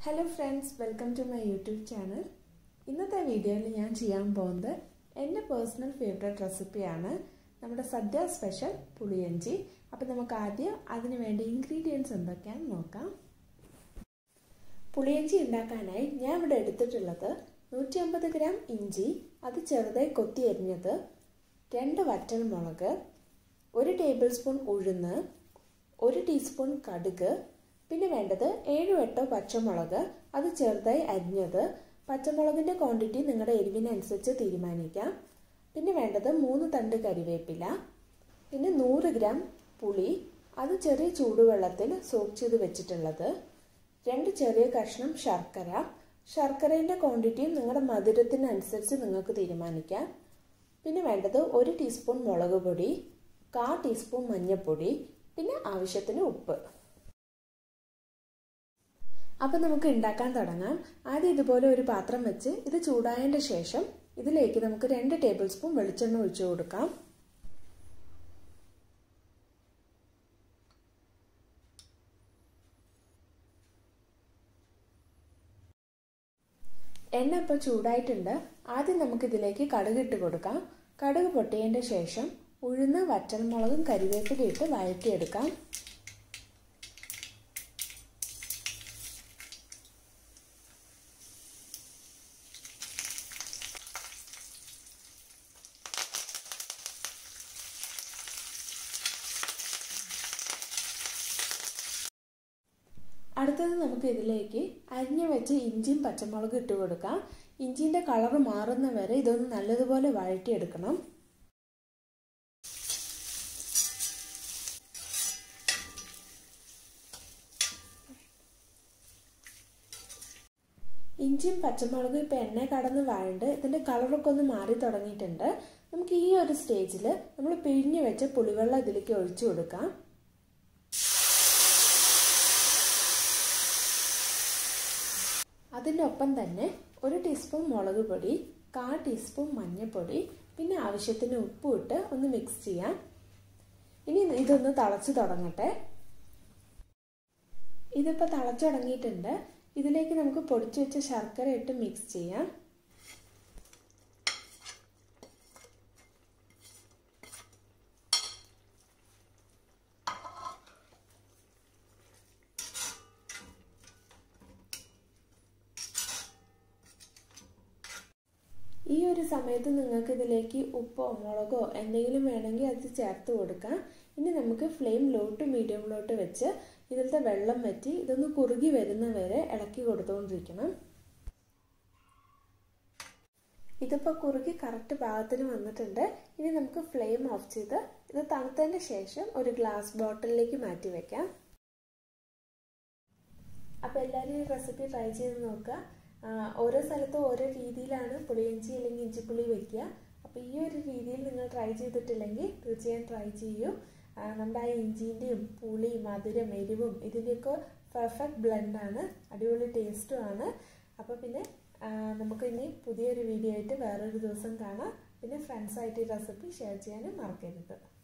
hello friends welcome to my YouTube channel ഇന്നത്തെ വീഡിയോയിൽ ഞാൻ ചെയ്യാൻ പോകുന്നത് എൻ്റെ പേഴ്സണൽ ഫേവറേറ്റ് റെസിപ്പിയാണ് നമ്മുടെ സദ്യ സ്പെഷ്യൽ പുളിയഞ്ചി അപ്പോൾ നമുക്ക് ആദ്യം അതിന് വേണ്ട ഇൻഗ്രീഡിയൻസ് എന്തൊക്കെയാണെന്ന് നോക്കാം പുളിയഞ്ചി ഉണ്ടാക്കാനായി ഞാൻ ഇവിടെ എടുത്തിട്ടുള്ളത് നൂറ്റി അമ്പത് ഗ്രാം ഇഞ്ചി അത് ചെറുതായി കൊത്തി അരിഞ്ഞത് രണ്ട് വറ്റൽമുളക് ഒരു ടേബിൾ സ്പൂൺ ഉഴുന്ന് ഒരു ടീസ്പൂൺ കടുക് പിന്നെ വേണ്ടത് ഏഴോ എട്ടോ പച്ചമുളക് അത് ചെറുതായി അരിഞ്ഞത് പച്ചമുളകിൻ്റെ ക്വാണ്ടിറ്റി നിങ്ങളുടെ എരിവിനനുസരിച്ച് തീരുമാനിക്കാം പിന്നെ വേണ്ടത് മൂന്ന് തണ്ട് കരിവേപ്പില പിന്നെ നൂറ് ഗ്രാം പുളി അത് ചെറിയ ചൂടുവെള്ളത്തിൽ സോക്ക് ചെയ്ത് വെച്ചിട്ടുള്ളത് രണ്ട് ചെറിയ കഷ്ണം ശർക്കര ശർക്കരേൻ്റെ ക്വാണ്ടിറ്റിയും നിങ്ങളുടെ മധുരത്തിനനുസരിച്ച് നിങ്ങൾക്ക് തീരുമാനിക്കാം പിന്നെ വേണ്ടത് ഒരു ടീസ്പൂൺ മുളക് പൊടി കാ ടീസ്പൂൺ മഞ്ഞൾപ്പൊടി പിന്നെ ആവശ്യത്തിന് ഉപ്പ് അപ്പം നമുക്ക് ഉണ്ടാക്കാൻ തുടങ്ങാം ആദ്യം ഇതുപോലെ ഒരു പാത്രം വെച്ച് ഇത് ചൂടായതിൻ്റെ ശേഷം ഇതിലേക്ക് നമുക്ക് രണ്ട് ടേബിൾ സ്പൂൺ വെളിച്ചെണ്ണ ഒഴിച്ചു കൊടുക്കാം എണ്ണ ഇപ്പോൾ ചൂടായിട്ടുണ്ട് ആദ്യം നമുക്ക് ഇതിലേക്ക് കടുക് ഇട്ട് കൊടുക്കാം കടുക് പൊട്ടിയതിൻ്റെ ശേഷം ഉഴുന്ന് വറ്റൽമുളകും കരിവേപ്പിലയും ഇട്ട് വഴറ്റിയെടുക്കാം അടുത്തത് നമുക്ക് ഇതിലേക്ക് അരിഞ്ഞു വെച്ച് ഇഞ്ചിയും പച്ചമുളകും ഇട്ട് കൊടുക്കാം ഇഞ്ചിൻ്റെ കളർ മാറുന്ന വരെ ഇതൊന്ന് നല്ലതുപോലെ വഴറ്റിയെടുക്കണം ഇഞ്ചിയും പച്ചമുളകും ഇപ്പോൾ എണ്ണ കടന്ന് വാഴണ്ട് ഇതിൻ്റെ കളറൊക്കെ ഒന്ന് മാറി തുടങ്ങിയിട്ടുണ്ട് നമുക്ക് ഈ ഒരു സ്റ്റേജിൽ നമ്മൾ പിഴിഞ്ഞു വെച്ച പുളിവെള്ളം ഇതിലേക്ക് ഒഴിച്ചു കൊടുക്കാം അതിൻ്റെ ഒപ്പം തന്നെ ഒരു ടീസ്പൂൺ മുളക് പൊടി കാ ടീസ്പൂൺ മഞ്ഞൾപ്പൊടി പിന്നെ ആവശ്യത്തിന് ഉപ്പും ഇട്ട് ഒന്ന് മിക്സ് ചെയ്യാം ഇനി ഇതൊന്ന് തിളച്ച് തുടങ്ങട്ടെ ഇതിപ്പോൾ തിളച്ചു തുടങ്ങിയിട്ടുണ്ട് ഇതിലേക്ക് നമുക്ക് പൊടിച്ചു വെച്ച ശർക്കര ഇട്ട് മിക്സ് ചെയ്യാം ഈ ഒരു സമയത്ത് നിങ്ങൾക്ക് ഇതിലേക്ക് ഉപ്പോ മുളകോ എന്തെങ്കിലും വേണമെങ്കിൽ അത് ചേർത്ത് കൊടുക്കാം ഇനി നമുക്ക് ഫ്ലെയിം ലോ ടു മീഡിയമിലോട്ട് വെച്ച് ഇതിലത്തെ വെള്ളം വറ്റി ഇതൊന്ന് കുറുകി വരുന്ന വരെ ഇളക്കി കൊടുത്തുകൊണ്ടിരിക്കണം ഇതിപ്പോൾ കുറുകി കറക്റ്റ് പാകത്തിന് വന്നിട്ടുണ്ട് ഇനി നമുക്ക് ഫ്ലെയിം ഓഫ് ചെയ്ത് ഇത് തണുത്തതിന് ശേഷം ഒരു ഗ്ലാസ് ബോട്ടിലിലേക്ക് മാറ്റി വെക്കാം അപ്പോൾ എല്ലാവരും ഈ റെസിപ്പി ട്രൈ ചെയ്ത് നോക്കുക ഓരോ സ്ഥലത്തും ഓരോ രീതിയിലാണ് പുളിയിഞ്ചി അല്ലെങ്കിൽ ഇഞ്ചിപ്പുളി വെക്കുക അപ്പോൾ ഈ ഒരു രീതിയിൽ നിങ്ങൾ ട്രൈ ചെയ്തിട്ടില്ലെങ്കിൽ തീർച്ചയായും ട്രൈ ചെയ്യൂ നമ്മുടെ ആ ഇഞ്ചിൻ്റെയും പുളി മധുരം എരിവും ഇതിൻ്റെയൊക്കെ പെർഫെക്റ്റ് ബ്ലെൻഡാണ് അടിപൊളി ടേസ്റ്റും ആണ് അപ്പോൾ പിന്നെ നമുക്ക് ഇനി പുതിയൊരു വീഡിയോ ആയിട്ട് വേറൊരു ദിവസം കാണാം പിന്നെ ഫ്രണ്ട്സായിട്ട് ഈ റെസിപ്പി ഷെയർ ചെയ്യാനും മറക്കരുത്